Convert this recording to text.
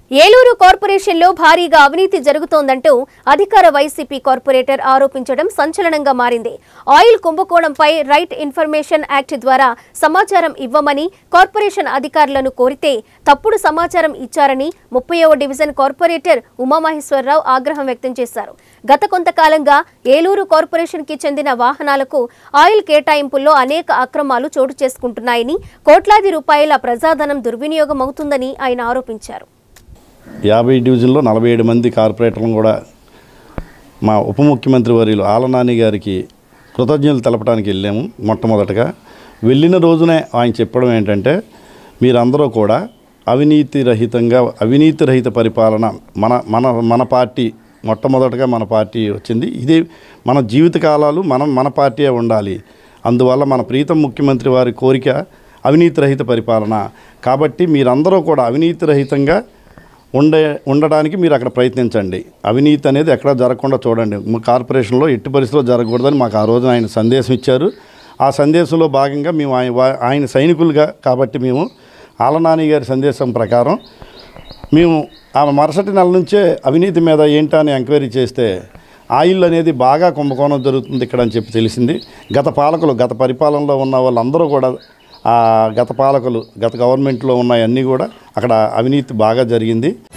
ఏలూరు కార్పొరేషన్లో భారీగా అవినీతి జరుగుతోందంటూ అధికార వైసీపీ కార్పొరేటర్ ఆరోపించడం సంచలనంగా మారింది ఆయిల్ కుంభకోణంపై రైట్ ఇన్ఫర్మేషన్ యాక్ట్ ద్వారా సమాచారం ఇవ్వమని కార్పొరేషన్ అధికారులను కోరితే తప్పుడు సమాచారం ఇచ్చారని ముప్పైవ డివిజన్ కార్పొరేటర్ ఉమామహేశ్వరరావు ఆగ్రహం వ్యక్తం చేశారు గత కొంతకాలంగా ఏలూరు కార్పొరేషన్కి చెందిన వాహనాలకు ఆయిల్ కేటాయింపుల్లో అనేక అక్రమాలు చోటు చేసుకుంటున్నాయని కోట్లాది రూపాయల ప్రజాధనం దుర్వినియోగం అవుతుందని ఆయన ఆరోపించారు యాభై డివిజన్లో నలభై ఏడు మంది కార్పొరేటర్లను కూడా మా ఉప ముఖ్యమంత్రి వర్యులు ఆలనాని గారికి కృతజ్ఞతలు తెలపడానికి వెళ్ళాము మొట్టమొదటగా వెళ్ళిన రోజునే ఆయన చెప్పడం ఏంటంటే మీరందరూ కూడా అవినీతి రహితంగా అవినీతి రహిత పరిపాలన మన మన మన పార్టీ మొట్టమొదటగా మన పార్టీ వచ్చింది ఇది మన జీవితకాలాలు మనం మన పార్టీ ఉండాలి అందువల్ల మన ప్రీతం ముఖ్యమంత్రి వారి కోరిక అవినీతి రహిత పరిపాలన కాబట్టి మీరందరూ కూడా అవినీతి రహితంగా ఉండే ఉండడానికి మీరు అక్కడ ప్రయత్నించండి అవినీతి అనేది ఎక్కడ జరగకుండా చూడండి మా కార్పొరేషన్లో ఎట్టి పరిస్థితిలో జరగకూడదని మాకు ఆ రోజున ఆయన సందేశం ఇచ్చారు ఆ సందేశంలో భాగంగా మేము ఆయన వా- ఆయన సైనికులుగా కాబట్టి మేము ఆలనాని గారి సందేశం ప్రకారం మేము ఆ మరుసటి నెల నుంచే అవినీతి మీద ఏంటా అని ఎంక్వైరీ చేస్తే ఆయిల్ అనేది బాగా కుంభకోణం జరుగుతుంది ఇక్కడ అని చెప్పి తెలిసింది గత పాలకులు గత పరిపాలనలో ఉన్న వాళ్ళందరూ కూడా ఆ గత పాలకులు గత గవర్నమెంట్లో ఉన్నాయన్నీ కూడా అక్కడ అవినీతి బాగా జరిగింది